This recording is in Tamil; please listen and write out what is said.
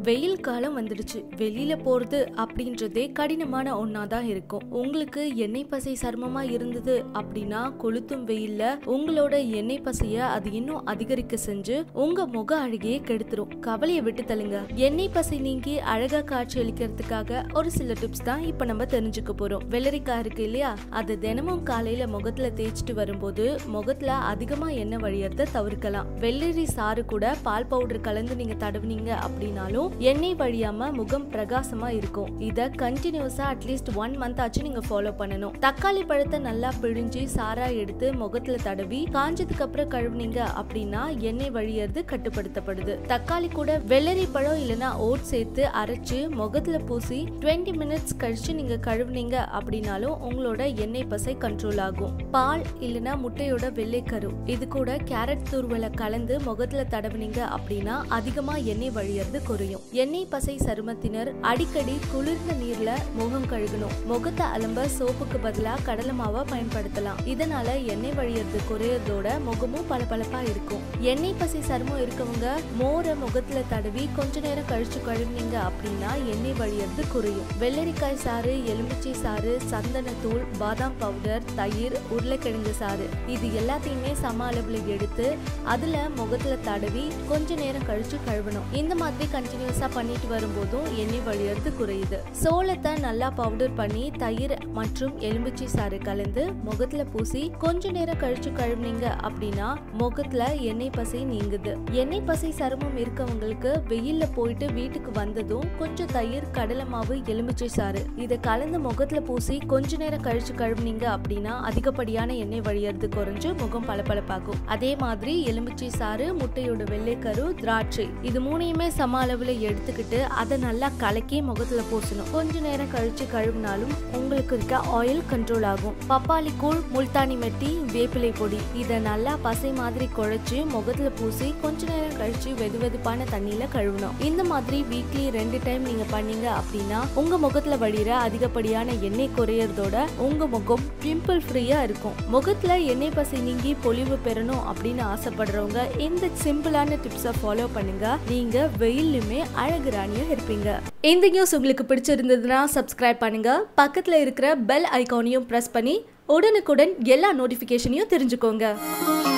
வெயில் காலம் வந்துடுச்சு வெளியில போறது அப்படின்றதே கடினமான ஒன்னா தான் இருக்கும் உங்களுக்கு எண்ணெய் பசை சர்மமா இருந்தது அப்படின்னா கொளுத்தும் வெயில்ல உங்களோட எண்ணெய் பசைய அது இன்னும் அதிகரிக்க செஞ்சு உங்க முக அழகையே கெடுத்துரும் கவலையை விட்டு தள்ளுங்க எண்ணெய் பசை நீங்கி அழகா காட்சி அளிக்கிறதுக்காக ஒரு சில டிப்ஸ் தான் இப்ப நம்ம தெரிஞ்சுக்க போறோம் வெள்ளரிக்காய் இருக்கு இல்லையா அது தினமும் காலையில முகத்துல தேய்ச்சிட்டு வரும்போது முகத்துல அதிகமா எண்ணெய் வழியறத தவிர்க்கலாம் வெள்ளரி சாறு கூட பால் பவுடர் கலந்து நீங்க தடவுனீங்க அப்படின்னாலும் எண்ணெய் வழியாம முகம் பிரகாசமா இருக்கும் இத கண்டினியூஸா அட்லீஸ்ட் ஒன் மந்த் ஆச்சு நீங்க ஃபாலோ பண்ணணும் தக்காளி பழத்தை நல்லா பிழிஞ்சு சாரா எடுத்து முகத்துல தடவி காஞ்சதுக்கு அப்புறம் கழுவுனீங்க அப்படின்னா எண்ணெய் வழியறது கட்டுப்படுத்தப்படுது தக்காளி கூட வெள்ளரி பழம் இல்லனா ஓட் சேர்த்து அரைச்சு முகத்துல பூசி 20 மினிட்ஸ் கழிச்சு நீங்க கழுவுனீங்க அப்படின்னாலும் உங்களோட எண்ணெய் பசை கண்ட்ரோல் ஆகும் பால் இல்லனா முட்டையோட வெள்ளைக்கரு இது கூட கேரட் தூர்வலை கலந்து முகத்துல தடவுனீங்க அப்படின்னா அதிகமா எண்ணெய் வழியறது குறையும் எண்ணெய் பசை சருமத்தினர் அடிக்கடி குளிர்ந்த நீர்ல முகம் கழுகணும் முகத்தை அலம்ப சோப்புக்கு பதிலா கடலை மாவை பயன்படுத்தலாம் இதனால எண்ணெய் வழியறது குறையறதோட முகமும் பளபளப்பா இருக்கும் எண்ணெய் பசை சருமம் இருக்கவங்க மோரை முகத்துல தடவி கொஞ்ச நேரம் கழிச்சு கழுவினீங்க அப்படின்னா எண்ணெய் வழியறது குறையும் வெள்ளரிக்காய் சாறு எலுமிச்சை சாறு சந்தனத்தூள் பாதாம் பவுடர் தயிர் உருளைக்கிழங்கு சாறு இது எல்லாத்தையுமே சம அளவுல எடுத்து அதுல முகத்துல தடவி கொஞ்ச நேரம் கழிச்சு கழுவணும் இந்த மாதிரி கண்டினியூஸா பண்ணிட்டு வரும்போதும் எண்ணெய் வழியறது குறையுது சோளத்தை நல்லா பவுடர் பண்ணி தயிர் மற்றும் எலுமிச்சை சாறு கலந்து முகத்துல பூசி கொஞ்ச நேரம் கழிச்சு கழுவுனீங்க அப்படின்னா முகத்துல எண்ணெய் பசை நீங்குது எண்ணெய் பசை சருமம் இருக்கவங்களுக்கு வெயில்ல போயிட்டு வீட்டுக்கு வந்ததும் கொஞ்சம் தயிர் கடலை மாவு எலுமிச்சை சாறு இதை கலந்து முகத்துல பூசி கொஞ்ச நேரம் கழிச்சு கழுவுனீங்க அப்படின்னா அதிகப்படியான எண்ணெய் வழியறது குறைஞ்சு முகம் பளபளப்பாகும் அதே மாதிரி எலுமிச்சை சாறு முட்டையோட வெள்ளைக்கரு திராட்சை இது மூணையுமே சம அளவுல எடுத்துக்கிட்டு அதை நல்லா கலக்கி முகத்துல பூசணும் கொஞ்ச நேரம் கழிச்சு கழுவினாலும் உங்களுக்கு இருக்க ஆயில் கண்ட்ரோல் ஆகும் பப்பாளி கூழ் முல்தானி மெட்டி வேப்பிலை பொடி இதை நல்லா பசை மாதிரி குழைச்சு முகத்துல பூசி கொஞ்ச நேரம் கழிச்சு வெது வெதுப்பான தண்ணியில கழுவணும் இந்த மாதிரி வீக்லி ரெண்டு டைம் நீங்க பண்ணீங்க அப்படின்னா உங்க முகத்துல வழியிற அதிகப்படியான எண்ணெய் குறையறதோட உங்க முகம் பிம்பிள் ஃப்ரீயா இருக்கும் முகத்துல எண்ணெய் பசை நீங்கி பொலிவு பெறணும் அப்படின்னு ஆசைப்படுறவங்க இந்த சிம்பிளான டிப்ஸை ஃபாலோ பண்ணுங்க நீங்க வெயிலுமே அழகு ராணியா இருப்பீங்க இந்த நியூஸ் உங்களுக்கு பிடிச்சிருந்ததுன்னா சப்ஸ்கிரைப் பண்ணுங்க பக்கத்துல இருக்கிற பெல் ஐகானையும் பிரஸ் பண்ணி உடனுக்குடன் எல்லா நோட்டிஃபிகேஷனையும் தெரிஞ்சுக்கோங்க